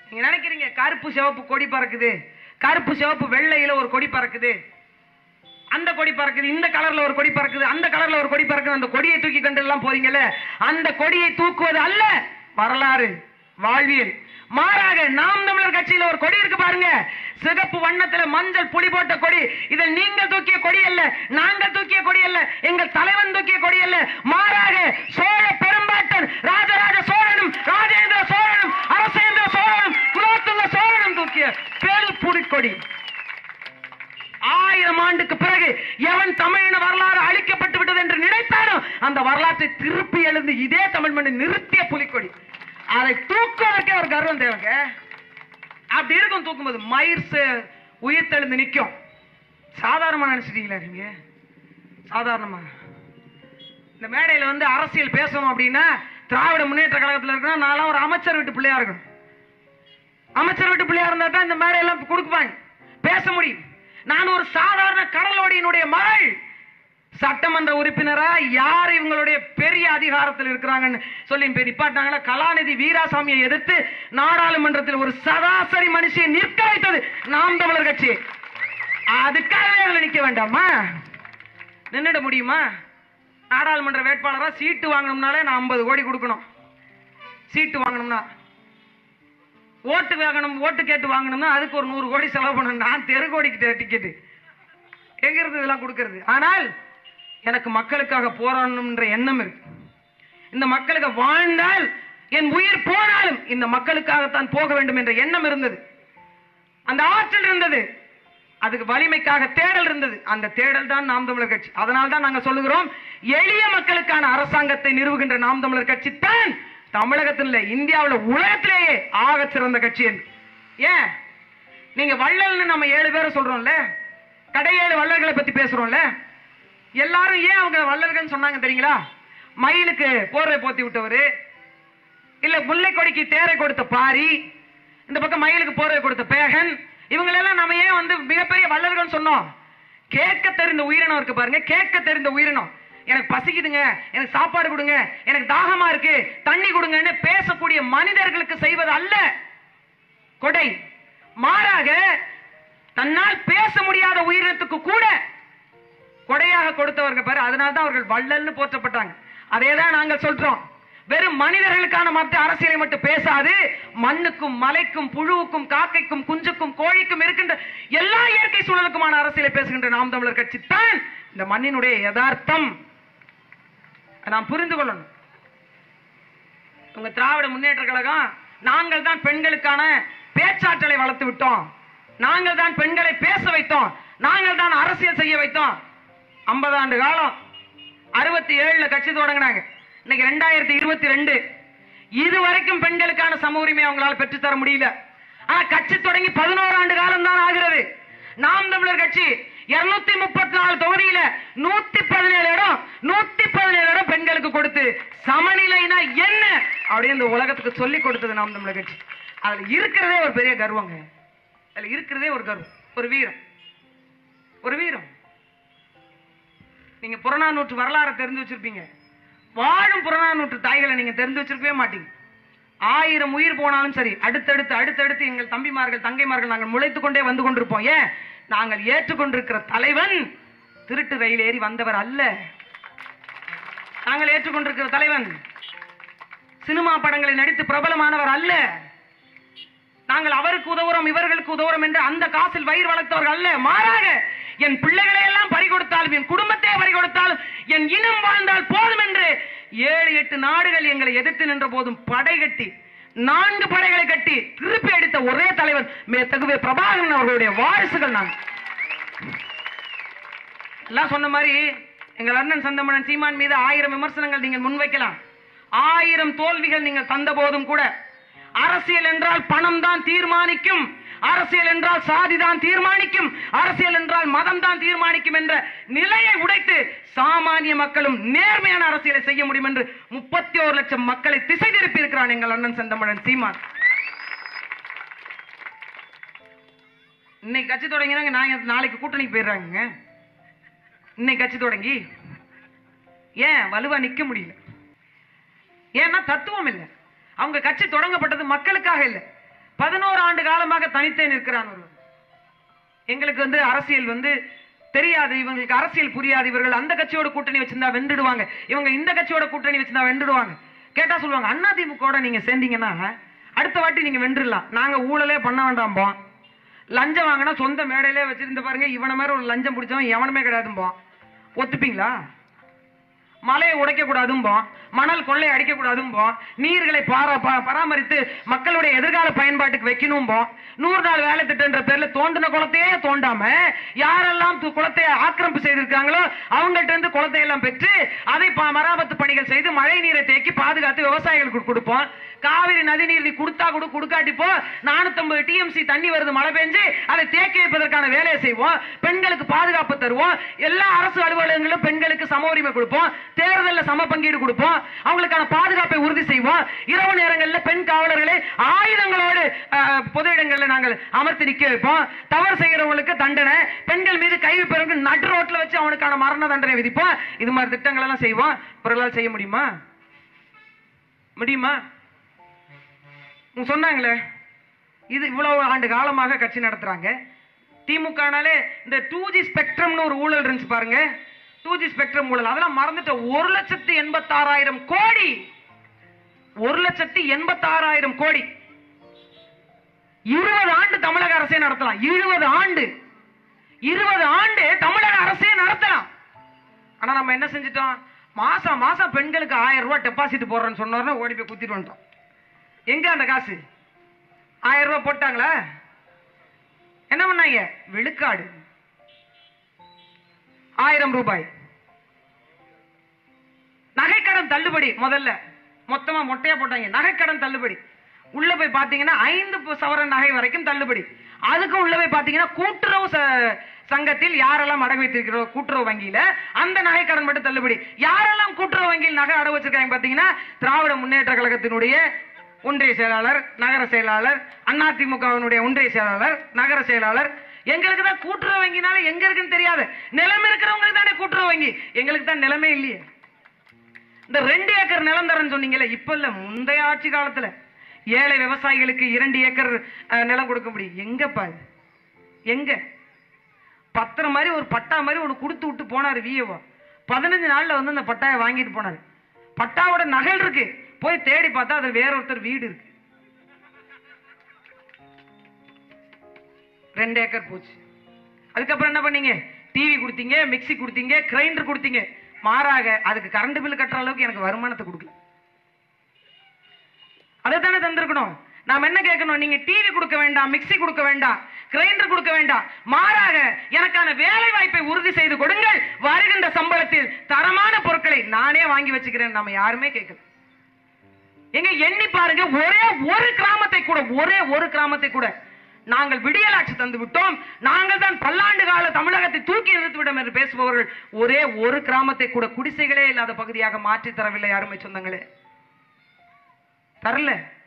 நீங்க நினைக்கிறீங்க கருப்பு சிவப்பு கொடி பறக்குது கருப்பு சிவப்பு வெள்ளையில ஒரு கொடி பறக்குது அந்த கொடி பறக்குது இந்த கலர்ல ஒரு கொடி பறக்குது அந்த கலர்ல ஒரு கொடி பறக்குது அந்த கொடியை தூக்கி கண்டு எல்லாம் போறீங்கல்ல அந்த கொடியை தூக்குவது அல்ல வரலாறு வாழ்வியல் மாறாக நாம் தமிழர் கட்சியில ஒரு கொடி இருக்கு பாருங்க சிகப்பு வண்ணத்துல மஞ்சள் புலி போட்ட கொடி இதை நீங்கள் தூக்கிய கொடி அல்ல நாங்கள் தூக்கிய கொடி அல்ல எங்கள் தலைவன் தூக்கிய கொடி அல்ல மாறாக சோழ பெரும்பாட்டன் ராஜராஜ சோழனும் ராஜேந்திர சோழனும் அரசேந்திர சோழனும் குலோத்துங்க சோழனும் தூக்கிய பேல் புலிக்கொடி ஆயிரம் ஆண்டுக்கு பிறகு எவன் தமிழின வரலாறு அழிக்கப்பட்டு விட்டது என்று நினைத்தானோ அந்த வரலாற்றை திருப்பி எழுந்து இதே தமிழ் மண்ணை நிறுத்திய புலிக்கொடி அதை தூக்குவதற்கே ஒரு கர்வம் தேவைங்க அப்படி இருக்கும் தூக்கும்போது மயிர் சே- உயிர் தெழுந்து நிற்கும் சாதாரணமா நினைச்சிட்டீங்களா நீங்க சாதாரணமா இந்த மேடையில வந்து அரசியல் பேசணும் அப்படின்னா திராவிட முன்னேற்ற கழகத்துல இருக்கணும் நான்லாம் ஒரு அமைச்சர் வீட்டு பிள்ளையா இருக்கணும் அமைச்சர் வீட்டு பிள்ளையா இருந்தா தான் இந்த மேடையெல்லாம் கொடுப்பாங்க பேச முடியும் நான் ஒரு சாதாரண கடலோடியினுடைய மகள் சட்டமன்ற உறுப்பினரா யார் இவங்களுடைய பெரிய அதிகாரத்தில் இருக்கிறாங்கன்னு சொல்லி இப்ப நிப்பாட்டாங்களா கலாநிதி வீராசாமியை எதிர்த்து நாடாளுமன்றத்தில் ஒரு சராசரி மனுஷியை நிற்க வைத்தது நாம் தமிழர் கட்சி அதுக்காகவே அதுல நிக்க வேண்டாமா நின்னுட முடியுமா நாடாளுமன்ற வேட்பாளரா சீட்டு வாங்கணும்னாலே நான் ஐம்பது கோடி கொடுக்கணும் சீட்டு வாங்கணும்னா ஓட்டு வாங்கணும் ஓட்டு கேட்டு வாங்கணும்னா அதுக்கு ஒரு நூறு கோடி செலவு பண்ணணும் நான் தெரு கோடிக்கு டிக்கெட்டு எங்க இருந்து இதெல்லாம் கொடுக்கறது ஆனால் எனக்கு மக்களுக்காக போராடணும்ன்ற எண்ணம் இருக்கு இந்த மக்களுக்கு வாழ்ந்தால் என் உயிர் போனாலும் இந்த மக்களுக்காகத்தான் போக வேண்டும் என்ற எண்ணம் இருந்தது அந்த ஆற்றல் இருந்தது அதுக்கு வலிமைக்காக தேடல் இருந்தது அந்த தேடல் தான் நாம் தமிழர் கட்சி அதனால தான் நாங்க சொல்லுகிறோம் எளிய மக்களுக்கான அரசாங்கத்தை நிறுவுகின்ற நாம் தமிழர் கட்சி தான் தமிழகத்தில் இல்ல இந்தியாவுல உலகத்திலேயே ஆக சிறந்த கட்சி என்று ஏன் நீங்க வள்ளல்னு நம்ம ஏழு பேரை சொல்றோம்ல கடையேழு வள்ளல்களை பத்தி பேசுறோம்ல எல்லாரும் ஏன் அவங்க வள்ளல்கள்னு சொன்னாங்க தெரியுங்களா மயிலுக்கு போர்வை போத்தி விட்டவரு இல்ல முல்லை கொடிக்கு தேரை கொடுத்த பாரி இந்த பக்கம் மயிலுக்கு போர்வை கொடுத்த பேகன் இவங்களெல்லாம் நம்ம ஏன் வந்து மிகப்பெரிய வள்ளல்கள் சொன்னோம் கேட்க தெரிந்த உயிரினம் இருக்கு பாருங்க கேட்க தெரிந்த உயிரினம் எனக்கு பசிக்குதுங்க எனக்கு சாப்பாடு கொடுங்க எனக்கு தாகமா இருக்கு தண்ணி கொடுங்கன்னு பேசக்கூடிய மனிதர்களுக்கு செய்வது அல்ல கொடை மாறாக தன்னால் பேச முடியாத உயிரினத்துக்கு கூட கொடையாக கொடுத்தவர்கள் பாரு அதனால தான் அவர்கள் வள்ளல்னு போற்றப்பட்டாங்க அதே தான் நாங்கள் சொல்றோம் வெறும் மனிதர்களுக்கான மற்ற அரசியலை மட்டும் பேசாது மண்ணுக்கும் மலைக்கும் புழுவுக்கும் காக்கைக்கும் குஞ்சுக்கும் கோழிக்கும் இருக்கின்ற எல்லா இயற்கை சூழலுக்குமான அரசியலை பேசுகின்ற நாம் தமிழர் கட்சி தான் இந்த மண்ணினுடைய யதார்த்தம் நாம் புரிந்து கொள்ளணும் உங்க திராவிட முன்னேற்ற கழகம் நாங்கள் தான் பெண்களுக்கான பேச்சாற்றலை வளர்த்து விட்டோம் நாங்கள் தான் பெண்களை பேச வைத்தோம் நாங்கள் தான் அரசியல் செய்ய வைத்தோம் 50 ஆண்டு காலம் அறுபத்தி ஏழுல கட்சி தொடங்கினாங்க இன்னைக்கு ரெண்டாயிரத்தி இருபத்தி ரெண்டு இதுவரைக்கும் பெண்களுக்கான சம உரிமை அவங்களால பெற்றுத்தர முடியல ஆனா கட்சி தொடங்கி பதினோரு ஆண்டு காலம் தான் ஆகிறது நாம் தமிழர் கட்சி இருநூத்தி முப்பத்தி நாலு தொகுதியில நூத்தி பதினேழு இடம் நூத்தி பதினேழு இடம் பெண்களுக்கு கொடுத்து சமநிலைனா என்ன அப்படின்னு இந்த உலகத்துக்கு சொல்லி கொடுத்தது நாம் தமிழர் கட்சி அதுல இருக்கிறதே ஒரு பெரிய கர்வங்க அதுல இருக்கிறதே ஒரு கர்வம் ஒரு வீரம் ஒரு வீரம் நீங்க புறநானூற்று வரலாறை தெரிந்து வச்சிருப்பீங்க வாழும் புறநானூற்று தாய்களை நீங்க தெரிந்து வச்சிருக்கவே மாட்டீங்க ஆயிரம் உயிர் போனாலும் சரி அடுத்தடுத்து அடுத்தடுத்து எங்கள் தம்பிமார்கள் தங்கைமார்கள் நாங்கள் முளைத்துக் கொண்டே வந்து கொண்டிருப்போம் ஏன் நாங்கள் ஏற்றுக்கொண்டிருக்கிற தலைவன் திருட்டு ரயில் ஏறி வந்தவர் அல்ல நாங்கள் ஏற்றுக்கொண்டிருக்கிற தலைவன் சினிமா படங்களில் நடித்து பிரபலமானவர் அல்ல நாங்கள் அவருக்கு உதவுறோம் இவர்களுக்கு உதவுறோம் என்று அந்த காசில் வயிறு வளர்த்தவர்கள் அல்ல மாறாக என் பிள்ளைகளை எல்லாம் பறி கொடுத்தாலும் என் குடும்பத்தை பறி கொடுத்தாலும் என் இனம் வாழ்ந்தால் போதும் என்று ஏழு எட்டு நாடுகள் எங்களை எதிர்த்து நின்ற போதும் படை கட்டி நான்கு படைகளை கட்டி திருப்பி அடித்த ஒரே தலைவர் மே தகுவே பிரபாகரன் அவர்களுடைய வாரிசுகள் நாங்கள் எல்லாம் சொன்ன மாதிரி எங்கள் அண்ணன் சந்தமணன் சீமான் மீது ஆயிரம் விமர்சனங்கள் நீங்கள் முன்வைக்கலாம் ஆயிரம் தோல்விகள் நீங்கள் தந்த போதும் கூட அரசியல் என்றால் பணம் தான் தீர்மானிக்கும் அரசியல் என்றால் சாதி தான் தீர்மானிக்கும் அரசியல் என்றால் மதம் தான் தீர்மானிக்கும் என்ற நிலையை உடைத்து சாமானிய மக்களும் நேர்மையான அரசியலை செய்ய முடியும் என்று முப்பத்தி ஒரு லட்சம் மக்களை திசை திருப்பி இருக்கிறான் எங்கள் அண்ணன் செந்தமணன் சீமான் இன்னைக்கு கட்சி தொடங்கினாங்க நாங்க நாளைக்கு கூட்டணிக்கு போயிடுறாங்க இன்னைக்கு கட்சி தொடங்கி ஏன் வலுவா நிக்க முடியல ஏன்னா தத்துவம் இல்லை அவங்க கட்சி தொடங்கப்பட்டது மக்களுக்காக இல்லை பதினோரு ஆண்டு காலமாக தனித்தே நிற்கிறான் ஒருவன் எங்களுக்கு வந்து அரசியல் வந்து தெரியாது இவங்களுக்கு அரசியல் புரியாது இவர்கள் அந்த கட்சியோட கூட்டணி வச்சிருந்தா வென்றுடுவாங்க இவங்க இந்த கட்சியோட கூட்டணி வச்சிருந்தா வென்றுடுவாங்க கேட்டா சொல்லுவாங்க அண்ணா திமுக நீங்க சேர்ந்தீங்கன்னா அடுத்த வாட்டி நீங்க வென்றுடலாம் நாங்க ஊழலே பண்ண வேண்டாம்போம் லஞ்சம் வாங்கினா சொந்த மேடையிலே வச்சிருந்த பாருங்க இவன மாதிரி ஒரு லஞ்சம் பிடிச்சவன் எவனுமே கிடையாதும்போம் ஒத்துப்பீங்களா மலையை உடைக்க கூடாதும்போம் மணல் கொள்ளை அடிக்க கூடாதும்போம் நீர்களை பாரா ப- பராமரித்து மக்களுடைய எதிர்கால பயன்பாட்டுக்கு வைக்கணும்போம் நூறு நாள் வேலை திட்டன்ற பேர்ல தோண்டின குளத்தையே தோண்டாம யாரெல்லாம் து- குளத்தை ஆக்கிரமிப்பு செய்திருக்காங்களோ அவங்கள்ட்ட இருந்து குளத்தை எல்லாம் பெற்று அதை ப- மராமத்து பணிகள் செய்து மழை நீரை தேக்கி பாதுகாத்து விவசாயிகளுக்கு கொடுப்போம் காவிரி நதி நீர் நீ கொடுத்தா கொடு கொடுக்காட்டி போ நானூத்தம்பது டிஎம்சி தண்ணி வருது மழை பெஞ்சு அதை தேக்கி வைப்பதற்கான வேலையை செய்வோம் பெண்களுக்கு பாதுகாப்பு தருவோம் எல்லா அரசு அலுவலகங்களும் பெண்களுக்கு சம உரிமை கொடுப்போம் தேர்தலில் சம பங்கீடு கொடுப்போம் அவங்களுக்கான பாதுகாப்பை உறுதி செய்வோம் இரவு நேரங்களில் பெண் காவலர்களை ஆயுதங்களோடு அஹ், பொது இடங்களில் நாங்கள் அமர்த்தி நிக்க வைப்போம் தவறு செய்கிறவங்களுக்கு தண்டனை பெண்கள் மீது கை வைப்பவர்களுக்கு நடு ரோட்ல வச்சு அவனுக்கான மரண தண்டனை விதிப்போம் இது மாதிரி திட்டங்கள் எல்லாம் செய்வோம் பிறகு செய்ய முடியுமா முடியுமா உங்க சொன்னாங்களே இது இவ்வளவு ஆண்டு காலமாக கட்சி நடத்துறாங்க திமுகனாலே இந்த டூ ஜி ஸ்பெக்ட்ரம்னு ஒரு ஊழல் இருந்துச்சு பாருங்க டூ ஜி ஸ்பெக்ட்ரம் ஊழல் அதெல்லாம் மறந்துட்டு ஒரு லட்சத்தி எண்பத்தாறாயிரம் கோடி ஒரு லட்சத்தி எண்பத்தாறாயிரம் கோடி இருபது ஆண்டு தமிழக அரசே நடத்தலாம் இருபது ஆண்டு இருபது ஆண்டு தமிழக அரசே நடத்தலாம் ஆனா நம்ம என்ன செஞ்சிட்டோம் மாசம் மாசம் பெண்களுக்கு ஆயிரம் ரூபாய் டெபாசிட் போடுறேன்னு சொன்னோன்னா ஓடி போய் குத்திட்டு வந்துட்டோம் எங்க அந்த காசு ஆயிரம் ரூபாய் போட்டாங்களா என்ன பண்ணாங்க விழுக்காடு ஆயிரம் ரூபாய் நகைக்கடன் தள்ளுபடி முதல்ல மொத்தமா மொட்டையா போட்டாங்க நகைக்கடன் தள்ளுபடி உள்ள போய் பாத்தீங்கன்னா ஐந்து பு- சவரன் நகை வரைக்கும் தள்ளுபடி அதுக்கு உள்ள போய் பாத்தீங்கன்னா கூட்டுறவு ச- சங்கத்தில் யாரெல்லாம் அடகு வைத்திருக்கிறோம் கூட்டுறவு வங்கியில அந்த நகை கடன் மட்டும் தள்ளுபடி யாரெல்லாம் கூட்டுறவு வங்கியில் நகை அடகு வச்சிருக்காங்க பாத்தீங்கன்னா திராவிட முன்னேற்ற கழகத்தினுடைய ஒன்றிய செயலாளர் நகர செயலாளர் அதிமுகவினுடைய ஒன்றிய செயலாளர் நகர செயலாளர் எங்களுக்கு தான் கூட்டுறவு வங்கினால எங்க இருக்குன்னு தெரியாது நிலம் இருக்கிறவங்களுக்கு தானே கூட்டுறவு வங்கி எங்களுக்கு தான் நிலமே இல்லையே இந்த ரெண்டு ஏக்கர் நிலம் தரேன்னு சொன்னீங்கல்ல இப்ப இல்ல முந்தைய ஆட்சி காலத்துல ஏழை விவசாயிகளுக்கு இரண்டு ஏக்கர் அஹ், நிலம் கொடுக்க முடியும் எங்கப்பா இது எங்க பத்திரம் மாதிரி ஒரு பட்டா மாதிரி ஒன்று கொடுத்து விட்டு போனாரு விஏஓ பதினஞ்சு நாள்ல வந்து அந்த பட்டாயை வாங்கிட்டு போனாரு பட்டாவோட நகல் இருக்கு போய் தேடி பார்த்தா அது வேற ஒருத்தர் வீடு இருக்கு ரெண்டு ஏக்கர் போச்சு அதுக்கப்புறம் என்ன பண்ணீங்க டிவி கொடுத்தீங்க மிக்ஸி கொடுத்தீங்க கிரைண்டர் கொடுத்தீங்க மாறாக அதுக்கு கரண்ட் பில் கட்டுற அளவுக்கு எனக்கு வருமானத்தை கொடுக்கல அதை தானே தந்திருக்கணும் நாம் என்ன கேட்கணும் நீங்க டிவி கொடுக்க வேண்டாம் மிக்ஸி கொடுக்க வேண்டாம் கிரைண்டர் கொடுக்க வேண்டாம் மாறாக எனக்கான வேலை வாய்ப்பை உறுதி செய்து கொடுங்கள் வருகின்ற சம்பளத்தில் தரமான பொருட்களை நானே வாங்கி வச்சுக்கிறேன் நம்ம யாருமே கேட்கல எங்க எண்ணி பாருங்க ஒரே ஒரு கிராமத்தை கூட ஒரே ஒரு கிராமத்தை கூட நாங்கள் விடியலாட்சி தந்து விட்டோம் நாங்கள் தான் பல்லாண்டு கால தமிழகத்தை தூக்கி நிறுத்தி விடும் என்று பேசுபவர்கள் ஒரே ஒரு கிராமத்தை கூட குடிசைகளே இல்லாத பகுதியாக மாற்றி தரவில்லை அருமை சொந்தங்களே தரல